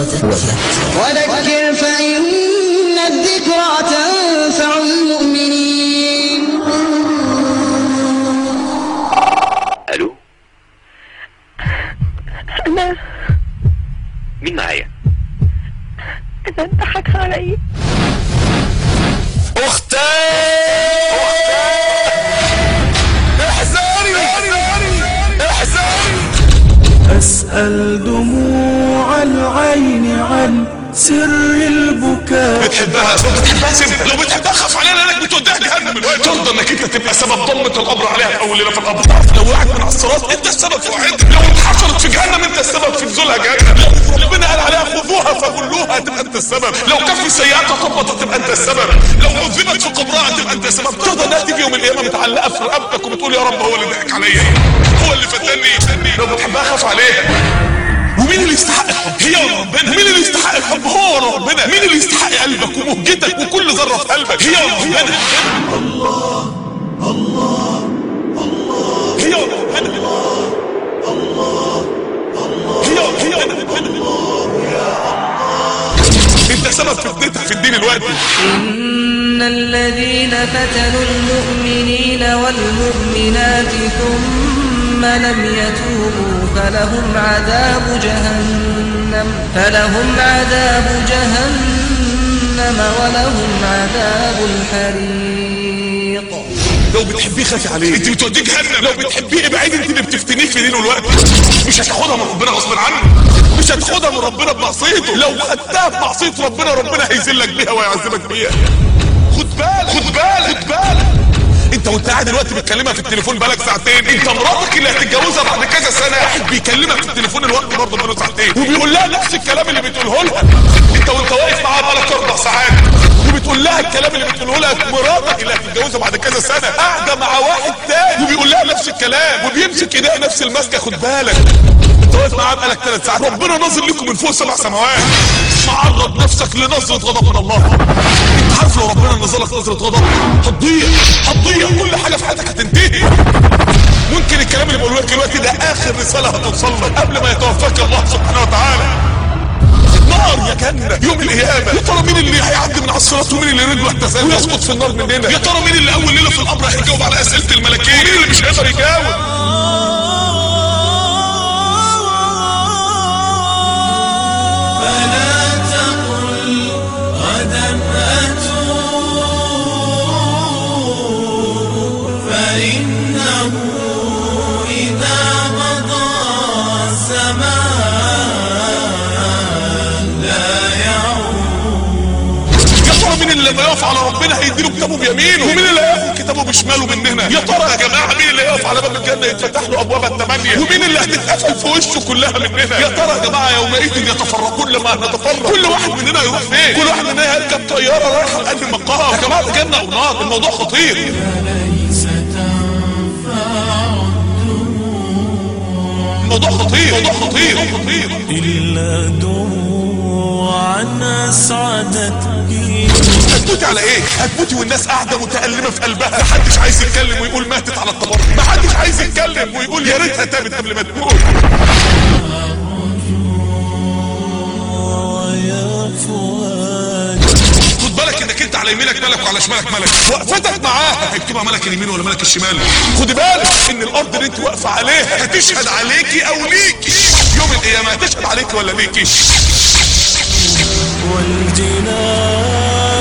وذكر فإن الذكرى تنفع المؤمنين الو أنا مين معايا أنا انضحك علي اختي احزاني احزاني أسأل دموع العين عن سر البكاء بتحبها لو بتحبها سيبها لو بتحبها خاف عليها لانك بتوديها جهنم الوقت ترضى انك انت تبقى سبب ضمة القبر عليها في اول ليله في القبر لو وقعت من على الصراط انت السبب في وقعتها لو اتحشرت في جهنم انت السبب في نزولها جهنم لو ربنا قال عليها خذوها فغلوها تبقى انت السبب لو كف سيئاتها طبطت تبقى انت السبب لو عذبت في قبرها تبقى انت السبب ترضى انها تيجي يوم القيامه متعلقه في رقبتك وبتقول يا رب هو اللي ضحك عليا هو اللي فتني لو بتحبها خاف عليها ومين اللي يستحق الحب هي ولا ربنا مين اللي يستحق الحب هو ولا ربنا مين اللي يستحق قلبك ومهجتك وكل ذره في قلبك هي ولا ربنا الله الله الله هي ولا ربنا هي ولا ربنا انت سبب فتنتك في الدين الوقت إن الذين فتنوا المؤمنين والمؤمنات ثم لم يتوبوا فلهم عذاب جهنم فلهم عذاب جهنم ولهم عذاب الحريق لو بتحبيه خافي عليه انت بتوديه جهنم لو بتحبيه ابعدي انت اللي بتفتنيه في دينه الوقت مش هتاخدها من ربنا غصب عنه مش هتاخدها من ربنا بمعصيته لو خدتها بمعصيه ربنا ربنا هيذلك بيها ويعذبك بيها خد بالك خد بالك خد بالك انت وانت قاعد دلوقتي بتكلمها في التليفون بقالك ساعتين انت مراتك اللي هتتجوزها بعد كذا سنه واحد بيكلمك في التليفون الوقت برضه بقاله ساعتين وبيقول لها نفس الكلام اللي بتقوله لها انت وانت واقف معاها بقالك اربع ساعات وبتقول لها الكلام اللي بتقوله لها مراتك اللي هتتجوزها بعد كذا سنه قاعده مع واحد تاني وبيقول لها نفس الكلام وبيمسك ايديها نفس المسكه خد بالك انت واقف معاها بقالك ثلاث ساعات ربنا نازل لكم من فوق سبع سماوات معرض نفسك لنظره غضب من الله انت عارف لو ربنا نزلك نظره غضب هتضيع هتضيع كل حاجه في حياتك هتنتهي ممكن الكلام اللي بقوله لك دلوقتي ده اخر رساله هتوصل لك قبل ما يتوفاك الله سبحانه وتعالى نار يا جنة يوم القيامة يا ترى مين اللي هيعدي من على الصراط ومين اللي رجله اهتزال ويسقط في النار مننا يا ترى مين اللي اول ليلة في القبر هيجاوب على اسئلة الملكين ومين اللي مش هيقدر يجاوب فلا تقل غدا أتوب فإنه إذا مضى الزمان لا يعود يا ترى مين اللي لما يقف على ربنا هيديله كتابه بيمينه ومين اللي هياخد كتابه بشماله مننا يا ترى يا جماعه مين اللي هيقف على باب الجنه يتفتح له ابواب الثمانيه ومين اللي هتتقفل في وشه كلها مننا يا ترى يا جماعه يومئذ يتفرقون لما نتفرق كل واحد مننا يروح فين كل واحد مننا هيركب طياره رايحه لقلب المقام يا جماعه ده جنه او نار الموضوع خطير فليس تنفع الموضوع خطير الموضوع خطير خطير إلا دموعا أسعدتني هتموتي على ايه هتموتي والناس قاعده متألمه في قلبها محدش عايز يتكلم ويقول ماتت على التبرع محدش عايز يتكلم ويقول يا ريتها تابت قبل ما تموت ويا فؤاد خد بالك انك انت على يمينك ملك وعلى شمالك ملك وقفتك معاها هيكتبها ملك اليمين ولا ملك الشمال خدي بالك ان الارض اللي انت واقفه عليها هتشهد عليكي او ليكي يوم القيامه هتشهد عليكي ولا ليكي والجنان